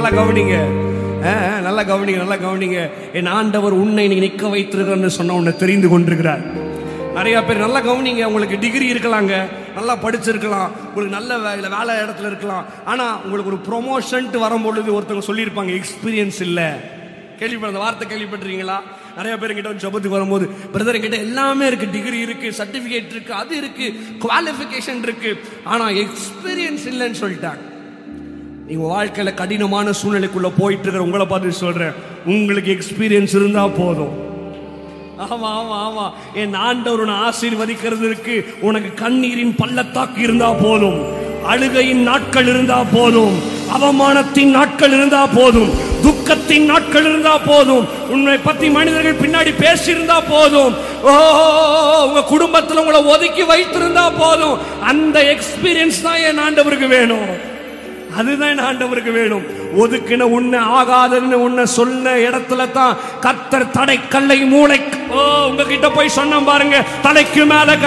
நல்லா கவனிங்க ஆ, ஆ, நல்லா கவனிங்க நல்லா கவனிங்க என் ஆண்டவர் உன்னை நீ நிற்க வைத்திருக்கிறன்னு சொன்ன உன்னை தெரிந்து கொண்டிருக்கிறார் நிறைய பேர் நல்லா கவனிங்க உங்களுக்கு டிகிரி இருக்கலாங்க நல்லா படிச்சிருக்கலாம் உங்களுக்கு நல்ல வேலை வேலை இடத்துல இருக்கலாம் ஆனா உங்களுக்கு ஒரு ப்ரொமோஷன்ட்டு வரும்பொழுது ஒருத்தவங்க சொல்லியிருப்பாங்க எக்ஸ்பீரியன்ஸ் இல்லை கேள்விப்பட்ட அந்த வார்த்தை கேள்விப்பட்டிருக்கீங்களா நிறைய பேர் கிட்ட வந்து ஜபத்துக்கு வரும்போது பிரதர் கிட்ட எல்லாமே இருக்கு டிகிரி இருக்கு சர்டிபிகேட் இருக்கு அது இருக்கு குவாலிஃபிகேஷன் இருக்கு ஆனா எக்ஸ்பீரியன்ஸ் இல்லைன்னு சொல்லிட்டாங்க நீங்க வாழ்க்கையில கடினமான சூழ்நிலைக்குள்ள போயிட்டு இருக்கிற உங்களை பார்த்து சொல்றேன் உங்களுக்கு எக்ஸ்பீரியன்ஸ் இருந்தா போதும் ஆமா ஆமா ஆமா என் ஆண்டவர் உன்னை ஆசீர்வதிக்கிறதுக்கு உனக்கு கண்ணீரின் பள்ளத்தாக்கு இருந்தா போதும் அழுகையின் நாட்கள் இருந்தா போதும் அவமானத்தின் நாட்கள் இருந்தா போதும் துக்கத்தின் நாட்கள் இருந்தா போதும் உன்னை பத்தி மனிதர்கள் பின்னாடி பேசியிருந்தா போதும் ஓ உங்க குடும்பத்துல உங்களை ஒதுக்கி வைத்திருந்தா போதும் அந்த எக்ஸ்பீரியன்ஸ் தான் என் ஆண்டவருக்கு வேணும் அதுதான் என் ஆண்டவருக்கு வேணும் ஒதுக்கின உன்னை ஆகாதுன்னு உன்னை சொன்ன இடத்துல தான் கத்தர் தடை கல்லை மூளை ஓ உங்ககிட்ட போய் சொன்ன பாருங்க தலைக்கு மேல